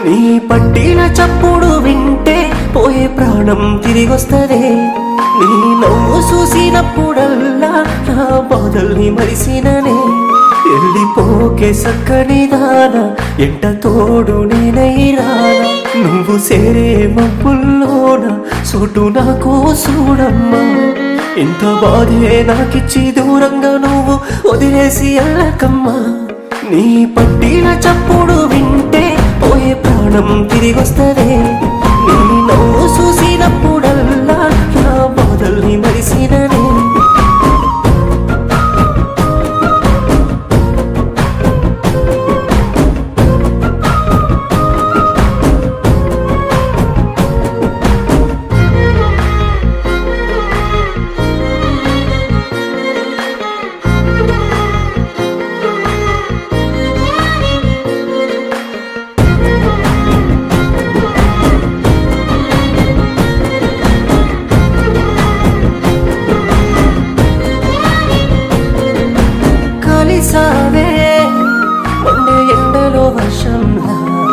నీ పట్టిన చప్పుడు వింటే పోయే ప్రాణం తిరిగొస్తదే నీ నవ్వు చూసినప్పుడల్లా నా బాధల్ని మరిసిననే వెళ్ళిపోకే సక్కని దాన ఎంట తోడు నేనైరానా నువ్వు సేరే మబ్బుల్లోన చోటు నాకు చూడమ్మా ఇంత బాధే నాకిచ్చి దూరంగా నువ్వు వదిలేసి వెళ్ళకమ్మా నీ పట్టిన చప్పుడు వింటే పోయే ప్రాణం తిరిగొస్తదే నీ నవ్వు చూసినప్పుడల్లా నా బాధల్ని మరిసిననే కలిసావే మొన్న ఎండలో వర్షంలా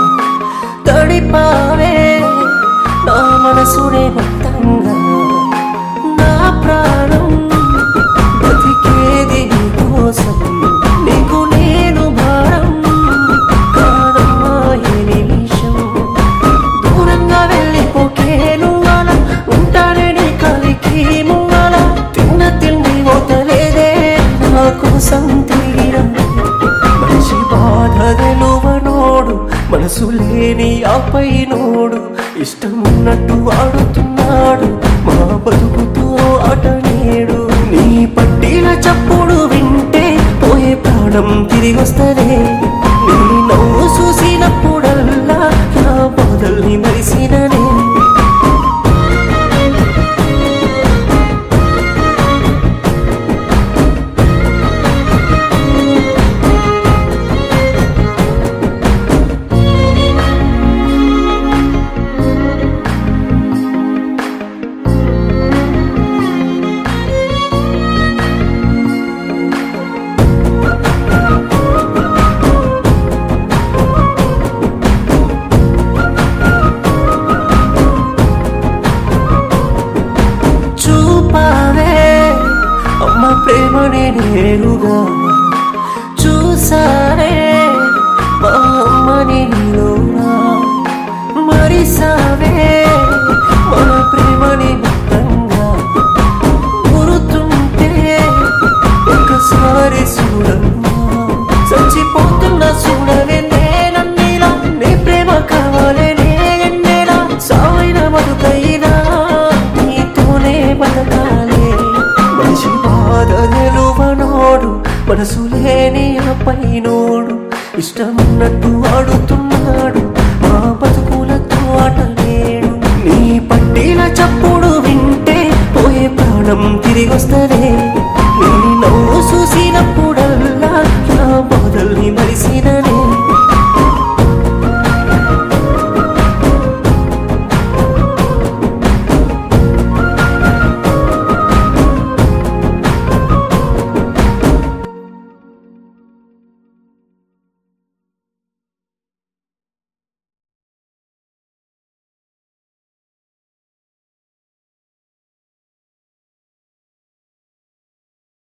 తడిపావే నా మనసునే మొత్తంగా నా ప్రాణం బతికేది నీ కోసం నీకు నేను భారం కాదమ్మా ఏ నిమిషం దూరంగా వెళ్ళిపోకే నువ్వాల ఉంటానే నీ కలికి మువ్వాల తిన్న తిండి పోతలేదే నా కోసం తీరా మనిషి బాధ తెలువనోడు మనసు లేని ఆపై నోడు ఇష్టం ఉన్నట్టు ఆడుతున్నాడు మా బతుకుతో ఆట నేడు నీ పట్టిన చప్పుడు వింటే పోయే ప్రాణం తిరిగొస్తదే నీ నవ్వు చూసినప్పుడల్లా నా బాధల్ని మరిసిననే చూపావే అమ్మ ప్రేమని నేరుగా చూసానే మా అమ్మని నీలోనా మరిసావే మన ప్రేమని మొత్తంగా గురుతుంటే ఒకసారి చూడమ్మా చచ్చిపోతున్న చూడవే నేనన్నీలా నీ ప్రేమ కావాలే నే ఎన్నేలా సావైన బతుకైనా నీతోనే బతకాలే మనిషి బాధ తెలువనోడు మనసు లేని పైనోడు ఇష్టమున్నట్టు ఆడుతున్నాడు మా బతుకులతో ఆట నేడు నీ పట్టిన చప్పుడు వింటే పోయే ప్రాణం తిరిగొస్తదే